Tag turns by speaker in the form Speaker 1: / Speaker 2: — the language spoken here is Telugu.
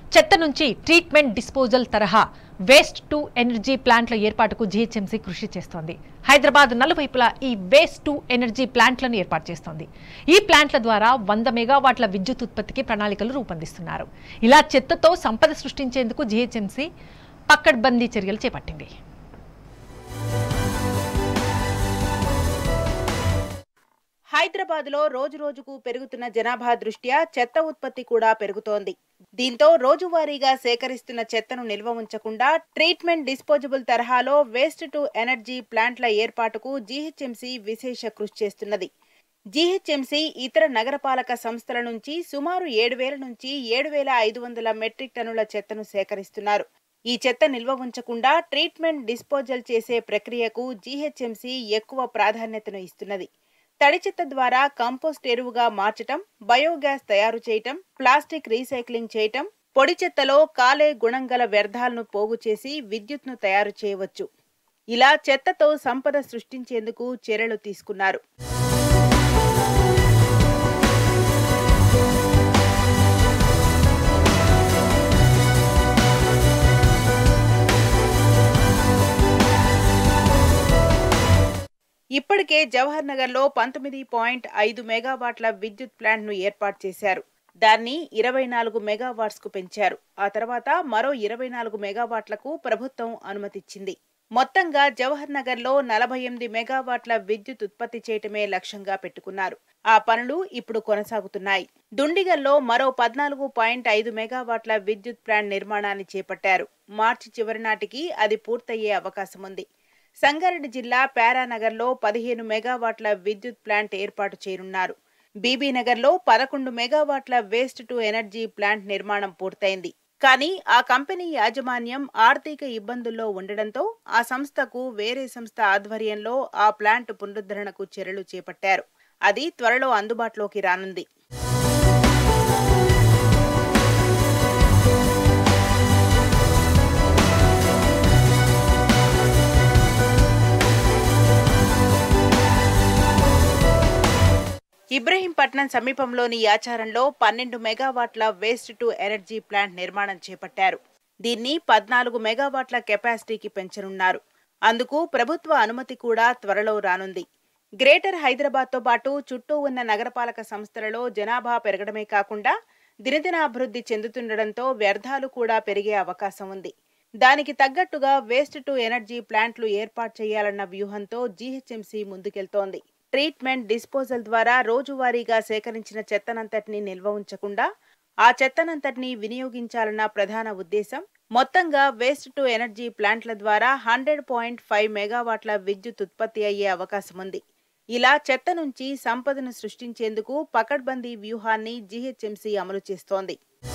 Speaker 1: చెత్త నుంచి ట్రీట్మెంట్ డిస్పోజల్ తరహా వేస్ట్ టు ఎనర్జీ ప్లాంట్ల ఏర్పాటుకు జీహెచ్ఎంసీ కృషి చేస్తోంది హైదరాబాద్ నలువైపులా ఈ వేస్ట్ టు ఎనర్జీ ప్లాంట్లను ఏర్పాటు చేస్తోంది ఈ ప్లాంట్ల ద్వారా వంద మెగావాట్ల విద్యుత్ ఉత్పత్తికి ప్రణాళికలు రూపొందిస్తున్నారు ఇలా చెత్తతో సంపద సృష్టించేందుకు జీహెచ్ఎంసీ పక్కడ్బందీ చర్యలు చేపట్టింది
Speaker 2: హైదరాబాద్ లో రోజు రోజుకు పెరుగుతున్న జనాభా దృష్ట్యా చెత్త ఉత్పత్తి కూడా పెరుగుతోంది దీంతో రోజువారీగా సేకరిస్తున్న చెత్తను నిల్వ ఉంచకుండా ట్రీట్మెంట్ డిస్పోజబుల్ తరహాలో వేస్ట్ టు ఎనర్జీ ప్లాంట్ల ఏర్పాటుకు జీహెచ్ఎంసీ విశేష కృషి చేస్తున్నది జీహెచ్ఎంసీ ఇతర నగరపాలక సంస్థల నుంచి సుమారు ఏడు వేల నుంచి ఏడు వేల ఐదు వందల మెట్రిక్ టన్నుల చెత్తను సేకరిస్తున్నారు ఈ చెత్త నిల్వ ఉంచకుండా ట్రీట్మెంట్ డిస్పోజల్ చేసే ప్రక్రియకు జీహెచ్ఎంసీ ఎక్కువ ప్రాధాన్యతను ఇస్తున్నది తడి చెత్త ద్వారా కంపోస్ట్ ఎరువుగా మార్చటం బయోగ్యాస్ తయారు చేయటం ప్లాస్టిక్ రీసైక్లింగ్ చేయటం పొడి చెత్తలో కాలే గుణం గల వ్యర్థాలను పోగు చేసి విద్యుత్ను తయారు చేయవచ్చు ఇలా చెత్తతో సంపద సృష్టించేందుకు చర్యలు తీసుకున్నారు ఇప్పటికే జవహర్ నగర్ లో పంతొమ్మిది పాయింట్ ఐదు మెగావాట్ల విద్యుత్ ప్లాంట్ ను ఏర్పాటు చేశారు దాన్ని ఇరవై నాలుగు మెగావాట్స్ కు పెంచారు ఆ తర్వాత మరో ఇరవై నాలుగు మెగావాట్లకు ప్రభుత్వం అనుమతిచ్చింది మొత్తంగా జవహర్ నగర్ లో నలభై ఎనిమిది మెగావాట్ల విద్యుత్ ఉత్పత్తి చేయటమే లక్ష్యంగా పెట్టుకున్నారు ఆ పనులు ఇప్పుడు కొనసాగుతున్నాయి దుండిగల్లో మరో పద్నాలుగు పాయింట్ ఐదు మెగావాట్ల విద్యుత్ ప్లాంట్ నిర్మాణాన్ని చేపట్టారు మార్చి చివరి నాటికి అది పూర్తయ్యే అవకాశం ఉంది సంగారెడ్డి జిల్లా పారానగర్లో పదిహేను మెగావాట్ల విద్యుత్ ప్లాంట్ ఏర్పాటు చేయనున్నారు బీబీనగర్లో పదకొండు మెగావాట్ల వేస్ట్ టు ఎనర్జీ ప్లాంట్ నిర్మాణం పూర్తయింది కానీ ఆ కంపెనీ యాజమాన్యం ఆర్థిక ఇబ్బందుల్లో ఉండడంతో ఆ సంస్థకు వేరే సంస్థ ఆధ్వర్యంలో ఆ ప్లాంట్ పునరుద్ధరణకు చర్యలు చేపట్టారు అది త్వరలో అందుబాటులోకి రానుంది ఇబ్రహీంపట్నం సమీపంలోని యాచారంలో పన్నెండు మెగావాట్ల వేస్ట్ టు ఎనర్జీ ప్లాంట్ నిర్మాణం చేపట్టారు దీన్ని పద్నాలుగు మెగావాట్ల కెపాసిటీకి పెంచనున్నారు అందుకు ప్రభుత్వ అనుమతి కూడా త్వరలో రానుంది గ్రేటర్ హైదరాబాద్తో పాటు చుట్టూ ఉన్న నగరపాలక సంస్థలలో జనాభా పెరగడమే కాకుండా దినదినాభివృద్ధి చెందుతుండటంతో వ్యర్థాలు కూడా పెరిగే అవకాశం ఉంది దానికి తగ్గట్టుగా వేస్ట్ టు ఎనర్జీ ప్లాంట్లు ఏర్పాటు చేయాలన్న వ్యూహంతో జీహెచ్ఎంసీ ముందుకెళ్తోంది ట్రీట్మెంట్ డిస్పోజల్ ద్వారా రోజువారీగా సేకరించిన చెత్తనంతటిని నిల్వ ఉంచకుండా ఆ చెత్తనంతటిని వినియోగించాలన్న ప్రధాన ఉద్దేశం మొత్తంగా వేస్ట్ టు ఎనర్జీ ప్లాంట్ల ద్వారా హండ్రెడ్ పాయింట్ ఫైవ్ మెగావాట్ల విద్యుత్ ఉత్పత్తి అయ్యే అవకాశం ఉంది ఇలా చెత్త నుంచి సంపదను సృష్టించేందుకు పకడ్బందీ వ్యూహాన్ని జీహెచ్ఎంసీ అమలు చేస్తోంది